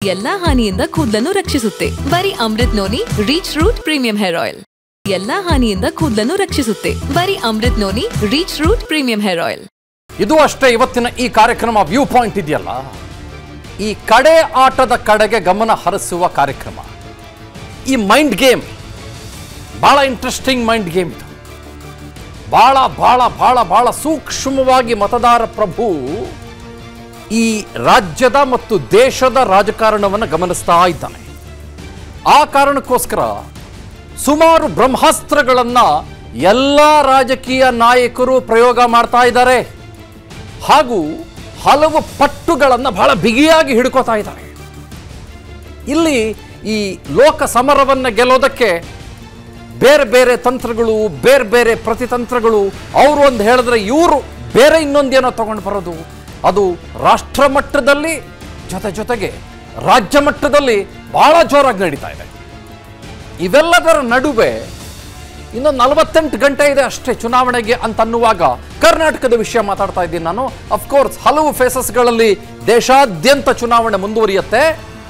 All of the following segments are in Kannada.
ಎಲ್ಲಾ ಹಾನಿಯಿಂದ ಕೂದಲನ್ನು ರಕ್ಷಿಸುತ್ತೆ ಬರೀ Amrut noni reach root premium hair oil ಎಲ್ಲಾ ಹಾನಿಯಿಂದ ಕೂದಲನ್ನು ರಕ್ಷಿಸುತ್ತೆ ಬರೀ Amrut noni reach root premium hair oil ಇದು ಅಷ್ಟೇ ಇವತ್ತಿನ ಈ ಕಾರ್ಯಕ್ರಮ ವ್ಯೂ ಪಾಯಿಂಟ್ ಇದೆಯಲ್ಲ ಈ ಕಡೆ ಆಟದ ಕಡೆಗೆ ಗಮನ ಹರಿಸುವ ಕಾರ್ಯಕ್ರಮ ಈ ಮೈಂಡ್ ಗೇಮ್ ಬಹಳ ಇಂಟ್ರೆಸ್ಟಿಂಗ್ ಮೈಂಡ್ ಗೇಮ್ ಇದು ಬಹಳ ಬಹಳ ಬಹಳ ಬಹಳ ಸೂಕ್ಷ್ಮವಾಗಿ ಮತದಾರ ಪ್ರಭು ಈ ರಾಜ್ಯದ ಮತ್ತು ದೇಶದ ರಾಜಕಾರಣವನ್ನು ಗಮನಿಸ್ತಾ ಇದ್ದಾನೆ ಆ ಕಾರಣಕ್ಕೋಸ್ಕರ ಸುಮಾರು ಬ್ರಹ್ಮಾಸ್ತ್ರಗಳನ್ನ ಎಲ್ಲ ರಾಜಕೀಯ ನಾಯಕರು ಪ್ರಯೋಗ ಮಾಡ್ತಾ ಇದ್ದಾರೆ ಹಾಗೂ ಹಲವು ಪಟ್ಟುಗಳನ್ನು ಬಹಳ ಬಿಗಿಯಾಗಿ ಹಿಡ್ಕೋತಾ ಇದ್ದಾರೆ ಇಲ್ಲಿ ಈ ಲೋಕ ಸಮರವನ್ನು ಗೆಲ್ಲೋದಕ್ಕೆ ಬೇರೆ ಬೇರೆ ತಂತ್ರಗಳು ಬೇರೆ ಬೇರೆ ಪ್ರತಿತಂತ್ರಗಳು ಅವರು ಒಂದು ಹೇಳಿದ್ರೆ ಇವರು ಬೇರೆ ಇನ್ನೊಂದೇನೋ ತಗೊಂಡು ಬರೋದು ಅದು ರಾಷ್ಟ್ರ ಮಟ್ಟದಲ್ಲಿ ಜೊತೆ ಜೊತೆಗೆ ರಾಜ್ಯ ಮಟ್ಟದಲ್ಲಿ ಬಹಳ ಜೋರಾಗಿ ನಡೀತಾ ಇದೆ ಇವೆಲ್ಲದರ ನಡುವೆ ಇನ್ನು ನಲವತ್ತೆಂಟು ಗಂಟೆ ಇದೆ ಅಷ್ಟೇ ಚುನಾವಣೆಗೆ ಅಂತ ಅನ್ನುವಾಗ ಕರ್ನಾಟಕದ ವಿಷಯ ಮಾತಾಡ್ತಾ ಇದ್ದೀನಿ ನಾನು ಅಫ್ಕೋರ್ಸ್ ಹಲವು ಫೇಸಸ್ಗಳಲ್ಲಿ ದೇಶಾದ್ಯಂತ ಚುನಾವಣೆ ಮುಂದುವರಿಯುತ್ತೆ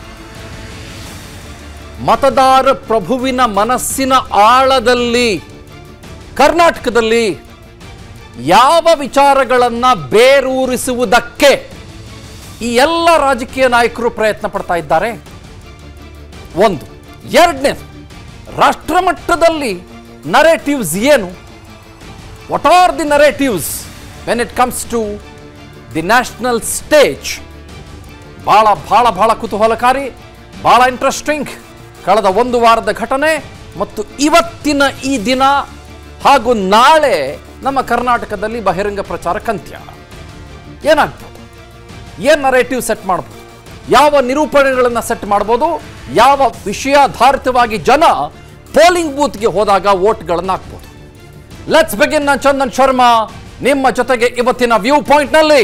ಮತದಾರ ಪ್ರಭುವಿನ ಮನಸ್ಸಿನ ಆಳದಲ್ಲಿ ಕರ್ನಾಟಕದಲ್ಲಿ ಯಾವ ವಿಚಾರಗಳನ್ನ ಬೇರೂರಿಸುವುದಕ್ಕೆ ಈ ಎಲ್ಲ ರಾಜಕೀಯ ನಾಯಕರು ಪ್ರಯತ್ನ ಪಡ್ತಾ ಇದ್ದಾರೆ ಒಂದು ಎರಡನೇದು ರಾಷ್ಟ್ರ ಮಟ್ಟದಲ್ಲಿ ನರೇಟಿವ್ಸ್ ಏನು what are the narratives when it comes to the national stage ಭಾಳ ಭಾಳ ಭಾಳ ಕುತೂಹಲಕಾರಿ ಭಾಳ ಇಂಟ್ರೆಸ್ಟಿಂಗ್ ಕಳೆದ ಒಂದು ವಾರದ ಘಟನೆ ಮತ್ತು ಇವತ್ತಿನ ಈ ದಿನ ಹಾಗೂ ನಾಳೆ ನಮ್ಮ ಕರ್ನಾಟಕದಲ್ಲಿ ಬಹಿರಂಗ ಪ್ರಚಾರಕ್ಕೆ ಅಂತ್ಯ ಏನಾಗ್ಬೋದು ಏನು ನರೇಟಿವ್ ಸೆಟ್ ಮಾಡ್ಬೋದು ಯಾವ ನಿರೂಪಣೆಗಳನ್ನು ಸೆಟ್ ಮಾಡ್ಬೋದು ಯಾವ ವಿಷಯಾಧಾರಿತವಾಗಿ ಜನ ಪೋಲಿಂಗ್ ಬೂತ್ಗೆ ಹೋದಾಗ ವೋಟ್ಗಳನ್ನು ಹಾಕ್ಬೋದು ಲೆಟ್ಸ್ ಬಿಗಿನ್ ನಾನು ಚಂದನ್ ಶರ್ಮಾ ನಿಮ್ಮ ಜೊತೆಗೆ ಇವತ್ತಿನ ವ್ಯೂ ಪಾಯಿಂಟ್ನಲ್ಲಿ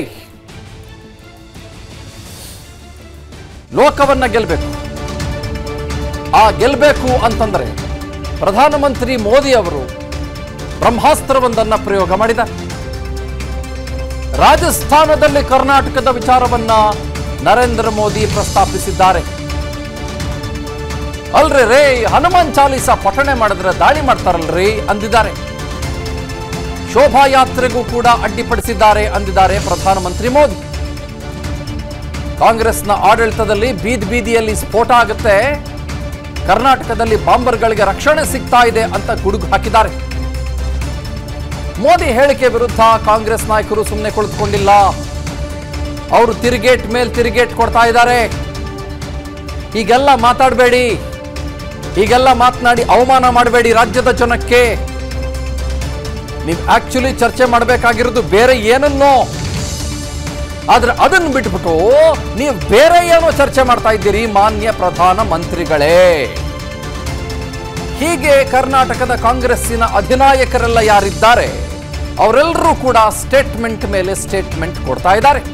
ಲೋಕವನ್ನ ಗೆಲ್ಲಬೇಕು ಆ ಗೆಲ್ಲಬೇಕು ಅಂತಂದ್ರೆ ಪ್ರಧಾನಮಂತ್ರಿ ಮೋದಿ ಅವರು ಬ್ರಹ್ಮಾಸ್ತ್ರವೊಂದನ್ನ ಪ್ರಯೋಗ ಮಾಡಿದ್ದಾರೆ ರಾಜಸ್ಥಾನದಲ್ಲಿ ಕರ್ನಾಟಕದ ವಿಚಾರವನ್ನ ನರೇಂದ್ರ ಮೋದಿ ಪ್ರಸ್ತಾಪಿಸಿದ್ದಾರೆ ಅಲ್ರಿ ರೇ ಹನುಮಾನ್ ಚಾಲೀಸ ಪಠಣೆ ಮಾಡಿದ್ರೆ ದಾಳಿ ಮಾಡ್ತಾರಲ್ರಿ ಅಂದಿದ್ದಾರೆ ಶೋಭಾಯಾತ್ರೆಗೂ ಕೂಡ ಅಡ್ಡಿಪಡಿಸಿದ್ದಾರೆ ಅಂದಿದ್ದಾರೆ ಪ್ರಧಾನಮಂತ್ರಿ ಮೋದಿ ಕಾಂಗ್ರೆಸ್ನ ಆಡಳಿತದಲ್ಲಿ ಬೀದಿ ಬೀದಿಯಲ್ಲಿ ಸ್ಫೋಟ ಆಗುತ್ತೆ ಕರ್ನಾಟಕದಲ್ಲಿ ಬಾಂಬರ್ಗಳಿಗೆ ರಕ್ಷಣೆ ಸಿಗ್ತಾ ಇದೆ ಅಂತ ಗುಡುಗು ಹಾಕಿದ್ದಾರೆ ಮೋದಿ ಹೇಳಿಕೆ ವಿರುದ್ಧ ಕಾಂಗ್ರೆಸ್ ನಾಯಕರು ಸುಮ್ಮನೆ ಕುಳಿತುಕೊಂಡಿಲ್ಲ ಅವರು ತಿರುಗೇಟ್ ಮೇಲ್ ತಿರುಗೇಟ್ ಕೊಡ್ತಾ ಇದ್ದಾರೆ ಹೀಗೆಲ್ಲ ಮಾತಾಡಬೇಡಿ ಹೀಗೆಲ್ಲ ಮಾತನಾಡಿ ಅವಮಾನ ಮಾಡಬೇಡಿ ರಾಜ್ಯದ ಜನಕ್ಕೆ ನೀವು ಆಕ್ಚುಲಿ ಚರ್ಚೆ ಮಾಡಬೇಕಾಗಿರೋದು ಬೇರೆ ಏನನ್ನೋ ಆದ್ರೆ ಅದನ್ನು ಬಿಟ್ಬಿಟ್ಟು ನೀವು ಬೇರೆ ಏನೋ ಚರ್ಚೆ ಮಾಡ್ತಾ ಇದ್ದೀರಿ ಮಾನ್ಯ ಪ್ರಧಾನ ಮಂತ್ರಿಗಳೇ ಹೀಗೆ ಕರ್ನಾಟಕದ ಕಾಂಗ್ರೆಸ್ಸಿನ ಅಧಿನಾಯಕರೆಲ್ಲ ಯಾರಿದ್ದಾರೆ ಅವರೆಲ್ಲರೂ ಕೂಡ ಸ್ಟೇಟ್ಮೆಂಟ್ ಮೇಲೆ ಸ್ಟೇಟ್ಮೆಂಟ್ ಕೊಡ್ತಾ ಇದ್ದಾರೆ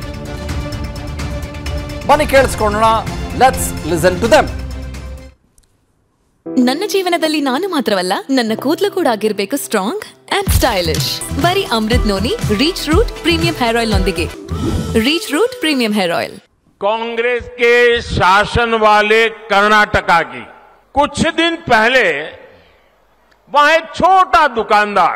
ಬನ್ನಿ ಕೇಳಿಸ್ಕೊಳ್ಳೋಣ ಲೆಟ್ಸ್ ಲಿಸನ್ ಟು ದೆಮ್ ನನ್ನ ಜೀವನದಲ್ಲಿ ನಾನು ಮಾತ್ರವಲ್ಲ ನನ್ನ ಕೂದಲು ಕೂಡ ಆಗಿರ್ಬೇಕು ಸ್ಟ್ರಾಂಗ್ ಅಂಡ್ ಸ್ಟೈಲಿಶ್ ಬರೀ Amrut noni reach root premium hair oil ನೊಂದಿಗೆ reach root premium hair oil Congress के शासन वाले कर्नाटका की कुछ दिन पहले वहां एक छोटा दुकानदार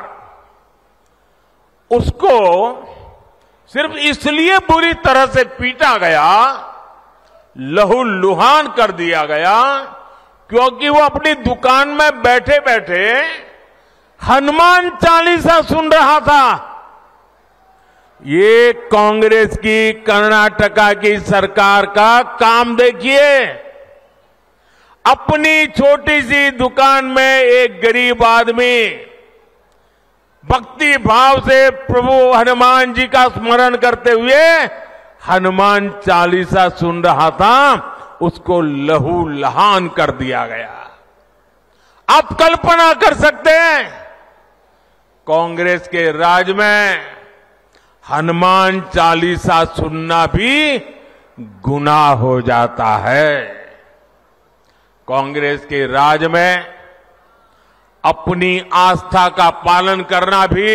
उसको सिर्फ इसलिए बुरी तरह से पीटा गया लहू लुहान कर दिया गया क्योंकि वो अपनी दुकान में बैठे बैठे हनुमान चालीसा सुन रहा था ये कांग्रेस की कर्नाटका की सरकार का काम देखिए अपनी छोटी सी दुकान में एक गरीब आदमी भक्ति भाव से प्रभु हनुमान जी का स्मरण करते हुए हनुमान चालीसा सुन रहा था उसको लहू लहान कर दिया गया आप कल्पना कर सकते हैं कांग्रेस के राज में हनुमान चालीसा सुनना भी गुनाह हो जाता है कांग्रेस के राज में अपनी आस्था का पालन करना भी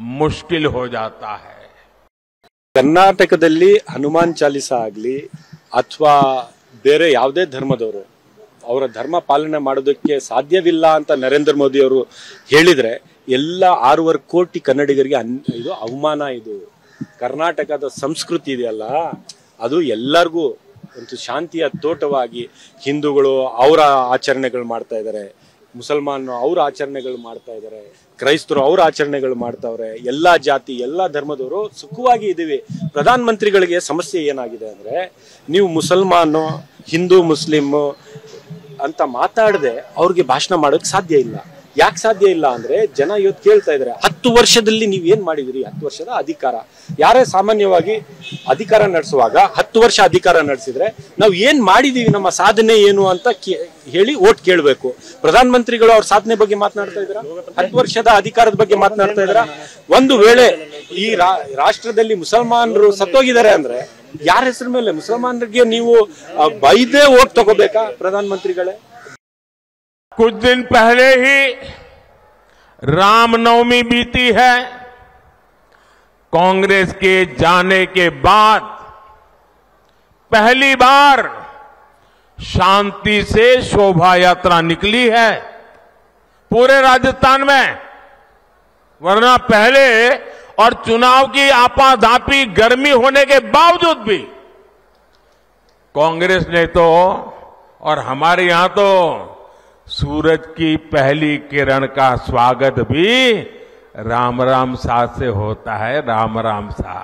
मुश्किल हो जाता है ಕರ್ನಾಟಕದಲ್ಲಿ ಹನುಮಾನ್ ಚಾಲಿಸ ಆಗ್ಲಿ ಅಥವಾ ಬೇರೆ ಯಾವುದೇ ಧರ್ಮದವರು ಅವರ ಧರ್ಮ ಪಾಲನೆ ಮಾಡೋದಕ್ಕೆ ಸಾಧ್ಯವಿಲ್ಲ ಅಂತ ನರೇಂದ್ರ ಮೋದಿ ಅವರು ಹೇಳಿದ್ರೆ ಎಲ್ಲ ಆರೂವರೆ ಕೋಟಿ ಕನ್ನಡಿಗರಿಗೆ ಅನ್ ಇದು ಅವಮಾನ ಇದು ಕರ್ನಾಟಕದ ಸಂಸ್ಕೃತಿ ಇದೆಯಲ್ಲ ಅದು ಎಲ್ಲರಿಗೂ ಒಂದು ಶಾಂತಿಯ ತೋಟವಾಗಿ ಹಿಂದೂಗಳು ಅವರ ಆಚರಣೆಗಳು ಮಾಡ್ತಾ ಇದ್ದಾರೆ ಮುಸಲ್ಮಾನರು ಅವ್ರ ಆಚರಣೆಗಳು ಮಾಡ್ತಾ ಇದ್ದಾರೆ ಕ್ರೈಸ್ತರು ಅವ್ರ ಆಚರಣೆಗಳು ಮಾಡ್ತಾವ್ರೆ ಎಲ್ಲಾ ಜಾತಿ ಎಲ್ಲಾ ಧರ್ಮದವರು ಸುಖವಾಗಿ ಇದೀವಿ ಪ್ರಧಾನ ಮಂತ್ರಿಗಳಿಗೆ ಸಮಸ್ಯೆ ಏನಾಗಿದೆ ಅಂದ್ರೆ ನೀವು ಮುಸಲ್ಮಾನು ಹಿಂದೂ ಮುಸ್ಲಿಂ ಅಂತ ಮಾತಾಡದೆ ಅವ್ರಿಗೆ ಭಾಷಣ ಮಾಡೋಕ್ ಸಾಧ್ಯ ಇಲ್ಲ ಯಾಕೆ ಸಾಧ್ಯ ಇಲ್ಲ ಅಂದ್ರೆ ಜನ ಇವತ್ತು ಕೇಳ್ತಾ ಇದಾರೆ ಹತ್ತು ವರ್ಷದಲ್ಲಿ ನೀವ್ ಏನ್ ಮಾಡಿದಿರಿ ಹತ್ತು ವರ್ಷದ ಅಧಿಕಾರ ಯಾರೇ ಸಾಮಾನ್ಯವಾಗಿ ಅಧಿಕಾರ ನಡೆಸುವಾಗ ಹತ್ತು ವರ್ಷ ಅಧಿಕಾರ ನಡೆಸಿದ್ರೆ ನಾವು ಏನ್ ಮಾಡಿದೀವಿ ನಮ್ಮ ಸಾಧನೆ ಏನು ಅಂತ ಕೇ- ಹೇಳಿ ಓಟ್ ಕೇಳಬೇಕು ಪ್ರಧಾನ ಮಂತ್ರಿಗಳು ಅವ್ರ ಸಾಧನೆ ಬಗ್ಗೆ ಮಾತನಾಡ್ತಾ ಇದ್ರ ಹತ್ತು ವರ್ಷದ ಅಧಿಕಾರದ ಬಗ್ಗೆ ಮಾತನಾಡ್ತಾ ಇದ್ರ ಒಂದು ವೇಳೆ ಈ ರಾ- ರಾಷ್ಟ್ರದಲ್ಲಿ ಮುಸಲ್ಮಾನರು ಸತ್ತೋಗಿದ್ದಾರೆ ಅಂದ್ರೆ ಯಾರ ಹೆಸರ ಮೇಲೆ ಮುಸಲ್ಮಾನರಿಗೆ ನೀವು ಆ, ಬೈದೇ ಓಟ್ ತಗೋಬೇಕಾ ಪ್ರಧಾನ ಮಂತ್ರಿಗಳೇ कुछ दिन पहले ही रामनवमी बीती है कांग्रेस के जाने के बाद पहली बार शांति से शोभा यात्रा निकली है पूरे राजस्थान में वरना पहले और चुनाव की आपाधापी गर्मी होने के बावजूद भी कांग्रेस ने तो और हमारे यहां तो सूरज की पहली किरण का स्वागत भी राम राम सा से होता है राम राम सा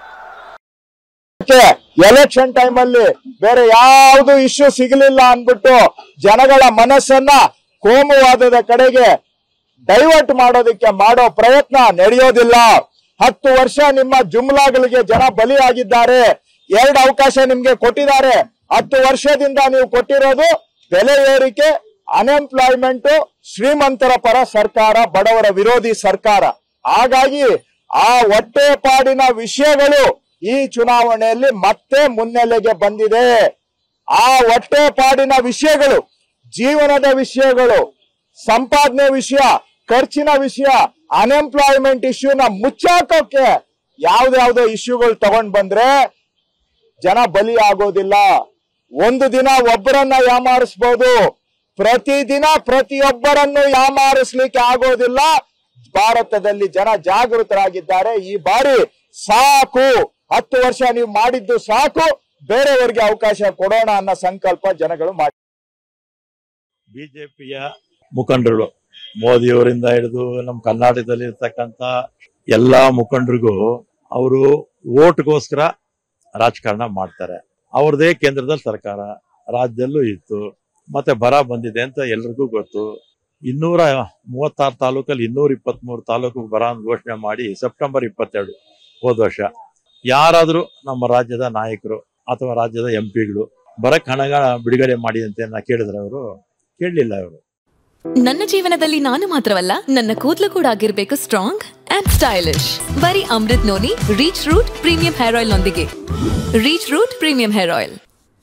ಎಲೆಕ್ಷನ್ ಟೈಮ್ ಅಲ್ಲಿ ಬೇರೆ ಯಾವ್ದು ಇಶ್ಯೂ ಸಿಗಲಿಲ್ಲ ಅನ್ಬಿಟ್ಟು ಜನಗಳ ಮನಸ್ಸನ್ನ ಕೋಮುವಾದದ ಕಡೆಗೆ ಡೈವರ್ಟ್ ಮಾಡೋದಕ್ಕೆ ಮಾಡೋ ಪ್ರಯತ್ನ ನಡೆಯೋದಿಲ್ಲ ಹತ್ತು ವರ್ಷ ನಿಮ್ಮ ಜುಮ್ಲಾಗಳಿಗೆ ಜನ ಬಲಿಯಾಗಿದ್ದಾರೆ ಎರಡು ಅವಕಾಶ ನಿಮ್ಗೆ ಕೊಟ್ಟಿದ್ದಾರೆ ಹತ್ತು ವರ್ಷದಿಂದ ನೀವು ಕೊಟ್ಟಿರೋದು ಬೆಲೆ ಏರಿಕೆ ಅನ್ಎಂಪ್ಲಾಯ್ಮೆಂಟ್ ಶ್ರೀಮಂತರ ಪರ ಸರ್ಕಾರ ಬಡವರ ವಿರೋಧಿ ಸರ್ಕಾರ ಹಾಗಾಗಿ ಆ ಹೊಟ್ಟೆಪಾಡಿನ ವಿಷಯಗಳು ಈ ಚುನಾವಣೆಯಲ್ಲಿ ಮತ್ತೆ ಮುನ್ನೆಲೆಗೆ ಬಂದಿದೆ ಆ ಹೊಟ್ಟೆಪಾಡಿನ ವಿಷಯಗಳು ಜೀವನದ ವಿಷಯಗಳು ಸಂಪಾದನೆ ವಿಷಯ ಖರ್ಚಿನ ವಿಷಯ ಅನ್ಎಂಪ್ಲಾಯ್ಮೆಂಟ್ ಇಶ್ಯೂನ ಮುಚ್ಚಾಕೋಕೆ ಯಾವ್ದಾವ್ದೋ ಇಶ್ಯೂಗಳು ತಗೊಂಡ್ ಬಂದ್ರೆ ಜನ ಬಲಿ ಆಗೋದಿಲ್ಲ ಒಂದು ದಿನ ಒಬ್ಬರನ್ನ ಯಾಮಾರಿಸ್ಬೋದು ಪ್ರತಿದಿನ ಪ್ರತಿಯೊಬ್ಬರನ್ನು ಯಾಮಾರಿಸ್ಲಿಕ್ಕೆ ಆಗೋದಿಲ್ಲ ಭಾರತದಲ್ಲಿ ಜನ ಜಾಗೃತರಾಗಿದ್ದಾರೆ ಈ ಬಾರಿ ಸಾಕು ಹತ್ತು ವರ್ಷ ನೀವು ಮಾಡಿದ್ದು ಸಾಕು ಬೇರೆಯವರಿಗೆ ಅವಕಾಶ ಕೊಡೋಣ ಅನ್ನೋ ಸಂಕಲ್ಪ ಜನಗಳು ಮಾಡಿ ಬಿಜೆಪಿಯ ಮುಖಂಡರು ಮೋದಿಯವರಿಂದ ಹಿಡಿದು ನಮ್ಮ ಕರ್ನಾಟಕದಲ್ಲಿ ಇರ್ತಕ್ಕಂತ ಎಲ್ಲಾ ಮುಖಂಡರಿಗೂ ಅವರು ಓಟ್ಗೋಸ್ಕರ ರಾಜಕಾರಣ ಮಾಡ್ತಾರೆ ಅವ್ರದೇ ಕೇಂದ್ರದಲ್ಲಿ ಸರ್ಕಾರ ರಾಜ್ಯದಲ್ಲೂ ಇತ್ತು ಮತ್ತೆ ಬರ ಬಂದಿದೆ ಅಂತ ಎಲ್ರಿಗೂ ಗೊತ್ತು ಇನ್ನೂರ ಮೂವತ್ತಾರು ತಾಲೂಕಲ್ಲಿ ಇನ್ನೂರ ಇಪ್ಪತ್ಮೂರು ತಾಲೂಕು ಬರ ಅಂತ ಘೋಷಣೆ ಮಾಡಿ ಸೆಪ್ಟೆಂಬರ್ ಇಪ್ಪತ್ತೆರಡು ಹೋದ ವರ್ಷ ಯಾರಾದ್ರೂ ನಮ್ಮ ರಾಜ್ಯದ ನಾಯಕರು ಅಥವಾ ರಾಜ್ಯದ ಎಂ ಪಿಗಳು ಬರಕ್ ಹಣಗಳ ಬಿಡುಗಡೆ ಮಾಡಿ ಅಂತ ನಾ ಕೇಳಿದ್ರೆ ಅವರು ಕೇಳಲಿಲ್ಲ ಅವರು ನನ್ನ ಜೀವನದಲ್ಲಿ ನಾನು ಮಾತ್ರವಲ್ಲ ನನ್ನ ಕೂದಲು ಕೂಡ ಆಗಿರ್ಬೇಕು ಸ್ಟ್ರಾಂಗ್ ಅಂಡ್ ಸ್ಟೈಲಿಶ್ ಬರೀ Amrut noni reach root premium hair oil ನೊಂದಿಗೆ reach root premium hair oil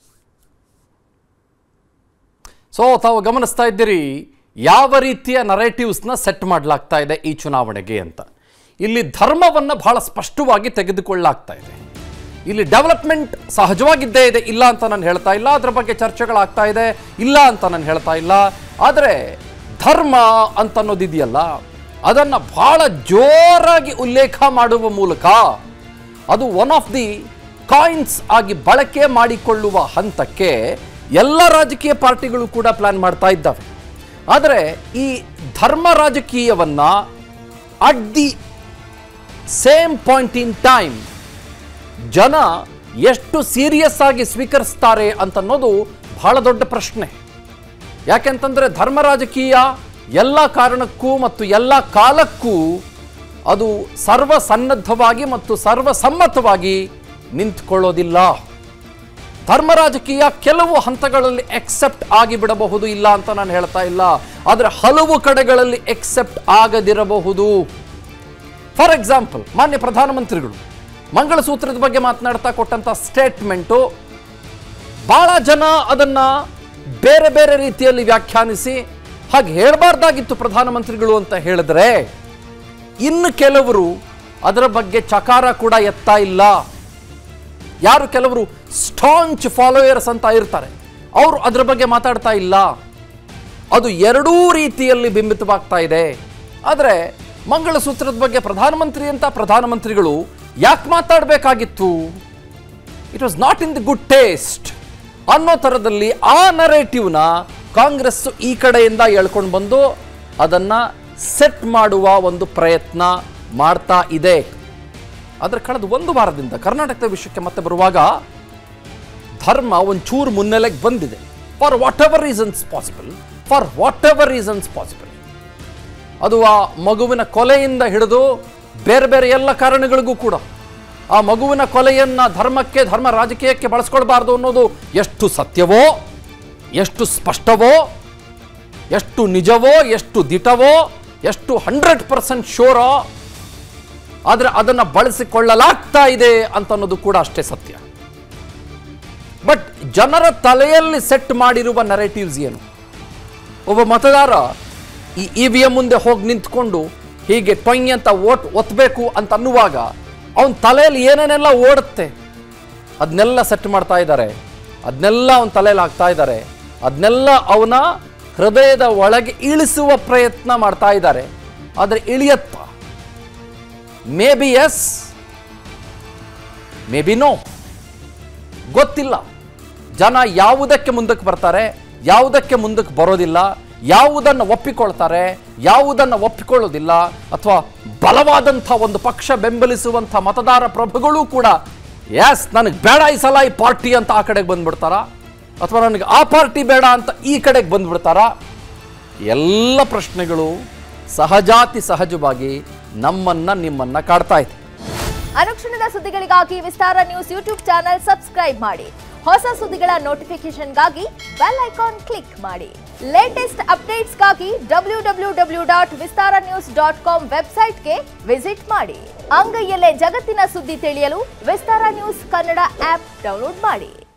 so ತಾವು ಗಮನಿಸ್ತಾ ಇದ್ದೀರಿ ಯಾವ ರೀತಿಯ ನರೇಟಿವ್ಸ್ನ ಸೆಟ್ ಮಾಡಲಾಗ್ತಾ ಇದೆ ಈ ಚುನಾವಣೆಗೆ ಅಂತ ಇಲ್ಲಿ ಧರ್ಮವನ್ನು ಬಹಳ ಸ್ಪಷ್ಟವಾಗಿ ತೆಗೆದುಕೊಳ್ಳಲಾಗ್ತಾ ಇದೆ ಇಲ್ಲಿ ಡೆವಲಪ್ಮೆಂಟ್ ಸಹಜವಾಗಿದ್ದೇ ಇದೆ ಇಲ್ಲ ಅಂತ ನಾನು ಹೇಳ್ತಾ ಇಲ್ಲ ಅದರ ಬಗ್ಗೆ ಚರ್ಚೆಗಳಾಗ್ತಾ ಇದೆ ಇಲ್ಲ ಅಂತ ನಾನು ಹೇಳ್ತಾ ಇಲ್ಲ ಆದರೆ ಧರ್ಮ ಅಂತ ಅನ್ನೋದಿದೆಯಲ್ಲ ಅದನ್ನು ಬಹಳ ಜೋರಾಗಿ ಉಲ್ಲೇಖ ಮಾಡುವ ಮೂಲಕ ಅದು ಒನ್ ಆಫ್ ದಿ ಕಾಯಿನ್ಸ್ ಆಗಿ ಬಳಕೆ ಮಾಡಿಕೊಳ್ಳುವ ಹಂತಕ್ಕೆ ಎಲ್ಲ ರಾಜಕೀಯ ಪಾರ್ಟಿಗಳು ಕೂಡ ಪ್ಲಾನ್ ಮಾಡ್ತಾ ಇದ್ದಾವೆ ಆದರೆ ಈ ಧರ್ಮ ರಾಜಕೀಯವನ್ನ at the same point in time ಜನ ಎಷ್ಟು ಸೀರಿಯಸ್ ಆಗಿ ಸ್ವೀಕರಿಸ್ತಾರೆ ಅಂತನ್ನೋದು ಬಹಳ ದೊಡ್ಡ ಪ್ರಶ್ನೆ ಯಾಕೆಂತಂದ್ರೆ ಧರ್ಮ ರಾಜಕೀಯ ಎಲ್ಲ ಕಾರಣಕ್ಕೂ ಮತ್ತು ಎಲ್ಲ ಕಾಲಕ್ಕೂ ಅದು ಸರ್ವಸನ್ನದ್ಧವಾಗಿ ಮತ್ತು ಸರ್ವಸಮ್ಮತವಾಗಿ ನಿಂತ್ಕೊಳ್ಳೋದಿಲ್ಲ ಧರ್ಮ ರಾಜಕೀಯ ಕೆಲವು ಹಂತಗಳಲ್ಲಿ ಎಕ್ಸೆಪ್ಟ್ ಆಗಿಬಿಡಬಹುದು ಇಲ್ಲ ಅಂತ ನಾನು ಹೇಳ್ತಾ ಇಲ್ಲ ಆದರೆ ಹಲವು ಕಡೆಗಳಲ್ಲಿ ಎಕ್ಸೆಪ್ಟ್ ಆಗದಿರಬಹುದು ಫಾರ್ ಎಕ್ಸಾಂಪಲ್ ಮಾನ್ಯ ಪ್ರಧಾನಮಂತ್ರಿಗಳು ಮಂಗಳಸೂತ್ರದ ಬಗ್ಗೆ ಮಾತನಾಡ್ತಾ ಕೊಟ್ಟಂತ ಸ್ಟೇಟ್ಮೆಂಟು ಬಹಳ ಜನ ಅದನ್ನ ಬೇರೆ ಬೇರೆ ರೀತಿಯಲ್ಲಿ ವ್ಯಾಖ್ಯಾನಿಸಿ ಹಾಗೆ ಹೇಳಬಾರ್ದಾಗಿತ್ತು ಪ್ರಧಾನಮಂತ್ರಿಗಳು ಅಂತ ಹೇಳಿದ್ರೆ ಇನ್ನು ಕೆಲವರು ಅದರ ಬಗ್ಗೆ ಚಕಾರ ಕೂಡ ಎತ್ತಾ ಇಲ್ಲ ಯಾರು ಕೆಲವರು ಸ್ಟಾಂಚ್ ಫಾಲೋಯರ್ಸ್ ಅಂತ ಇರ್ತಾರೆ ಅವರು ಅದ್ರ ಬಗ್ಗೆ ಮಾತಾಡ್ತಾ ಇಲ್ಲ ಅದು ಎರಡೂ ರೀತಿಯಲ್ಲಿ ಬಿಂಬಿತವಾಗ್ತಾ ಇದೆ ಆದರೆ ಮಂಗಳಸೂತ್ರದ ಬಗ್ಗೆ ಪ್ರಧಾನಮಂತ್ರಿ ಅಂತ ಪ್ರಧಾನಮಂತ್ರಿಗಳು ಯಾಕೆ ಮಾತಾಡಬೇಕಾಗಿತ್ತು it was not in the good taste ಅನ್ನೋ ಥರದಲ್ಲಿ ಆ ನರೇಟಿವ್ನ ಕಾಂಗ್ರೆಸ್ ಈ ಕಡೆಯಿಂದ ಎಳ್ಕೊಂಡು ಬಂದು ಅದನ್ನು ಸೆಟ್ ಮಾಡುವ ಒಂದು ಪ್ರಯತ್ನ ಮಾಡ್ತಾ ಇದೆ ಆದರೆ ಕಳೆದ ಒಂದು ವಾರದಿಂದ ಕರ್ನಾಟಕದ ವಿಷಯಕ್ಕೆ ಮತ್ತೆ ಬರುವಾಗ ಧರ್ಮ ಒಂಚೂರು ಮುನ್ನೆಲೆಗೆ ಬಂದಿದೆ for whatever reasons possible for whatever reasons possible ಅದು ಆ ಮಗುವಿನ ಕೊಲೆಯಿಂದ ಹಿಡಿದು ಬೇರೆ ಬೇರೆ ಎಲ್ಲ ಕಾರಣಗಳಿಗೂ ಕೂಡ ಆ ಮಗುವಿನ ಕೊಲೆಯನ್ನ ಧರ್ಮಕ್ಕೆ ಧರ್ಮ ರಾಜಕೀಯಕ್ಕೆ ಬಳಸ್ಕೊಳ್ಬಾರ್ದು ಅನ್ನೋದು ಎಷ್ಟು ಸತ್ಯವೋ ಎಷ್ಟು ಸ್ಪಷ್ಟವೋ ಎಷ್ಟು ನಿಜವೋ ಎಷ್ಟು ದಿಟವೋ ಎಷ್ಟು ಹಂಡ್ರೆಡ್ ಪರ್ಸೆಂಟ್ ಶೋರೋ ಆದರೆ ಅದನ್ನು ಬಳಸಿಕೊಳ್ಳಲಾಗ್ತಾ ಇದೆ ಅಂತ ಅನ್ನೋದು ಕೂಡ ಅಷ್ಟೇ ಸತ್ಯ ಬಟ್ ಜನರ ತಲೆಯಲ್ಲಿ ಸೆಟ್ ಮಾಡಿರುವ ನರೇಟಿವ್ಸ್ ಏನು ಒಬ್ಬ ಮತದಾರ ಈ ಇ ವಿ ಎಂ ಮುಂದೆ ಹೋಗಿ ನಿಂತ್ಕೊಂಡು ಹೀಗೆ ಟೊಯ್ ಅಂತ ಓಟ್ ಒತ್ತಬೇಕು ಅಂತ ಅನ್ನುವಾಗ ಅವನ ತಲೆಯಲ್ಲಿ ಏನೇನೆಲ್ಲ ಓಡುತ್ತೆ ಅದನ್ನೆಲ್ಲ ಸೆಟ್ ಮಾಡ್ತಾ ಇದ್ದಾರೆ ಅದನ್ನೆಲ್ಲ ಅವನ ತಲೆಯಲ್ಲಿ ಹಾಕ್ತಾ ಇದ್ದಾರೆ ಅದನ್ನೆಲ್ಲ ಅವನ ಹೃದಯದ ಒಳಗೆ ಇಳಿಸುವ ಪ್ರಯತ್ನ ಮಾಡ್ತಾ ಇದ್ದಾರೆ ಆದರೆ ಇಳಿಯತ್ತ maybe yes maybe no ಗೊತ್ತಿಲ್ಲ ಜನ ಯಾವುದಕ್ಕೆ ಮುಂದಕ್ಕೆ ಬರ್ತಾರೆ ಯಾವುದಕ್ಕೆ ಮುಂದಕ್ಕೆ ಬರೋದಿಲ್ಲ ಯಾವುದನ್ನು ಒಪ್ಪಿಕೊಳ್ತಾರೆ ಯಾವುದನ್ನು ಒಪ್ಪಿಕೊಳ್ಳೋದಿಲ್ಲ ಅಥವಾ ಬಲವಾದಂಥ ಒಂದು ಪಕ್ಷ ಬೆಂಬಲಿಸುವಂಥ ಮತದಾರ ಪ್ರಭುಗಳು ಕೂಡ ಎಸ್ ನನಗೆ ಬೇಡ ಈ ಸಲ ಈ ಪಾರ್ಟಿ ಅಂತ ಆ ಕಡೆಗೆ ಬಂದ್ಬಿಡ್ತಾರ ಅಥವಾ ನನಗೆ ಆ ಪಾರ್ಟಿ ಬೇಡ ಅಂತ ಈ ಕಡೆಗೆ ಬಂದ್ಬಿಡ್ತಾರ ಎಲ್ಲ ಪ್ರಶ್ನೆಗಳು ಸಹಜಾತಿ ಸಹಜವಾಗಿ ನಮ್ಮನ್ನ ನಿಮ್ಮನ್ನ ಕಾಡ್ತಾ ಇದೆ ಅನುಕ್ಷಣದ ಸುದ್ದಿಗಳಿಗಾಗಿ Vistara news YouTube channel subscribe ಮಾಡಿ ಹೊಸ ಸುದ್ದಿಗಳ ನೋಟಿಫಿಕೇಶನ್ಗಾಗಿ ಬೆಲ್ ಐಕಾನ್ ಕ್ಲಿಕ್ ಮಾಡಿ ಲೇಟೆಸ್ಟ್ ಅಪ್ಡೇಟ್ಸ್ಗಾಗಿ W W W dot Vistara news dot com ವೆಬ್ಸೈಟ್ಗೆ ವಿಸಿಟ್ ಮಾಡಿ ಅಂಗೈಯಲ್ಲೇ ಜಗತ್ತಿನ ಸುದ್ದಿ ತಿಳಿಯಲು Vistara news Kannada app download ಮಾಡಿ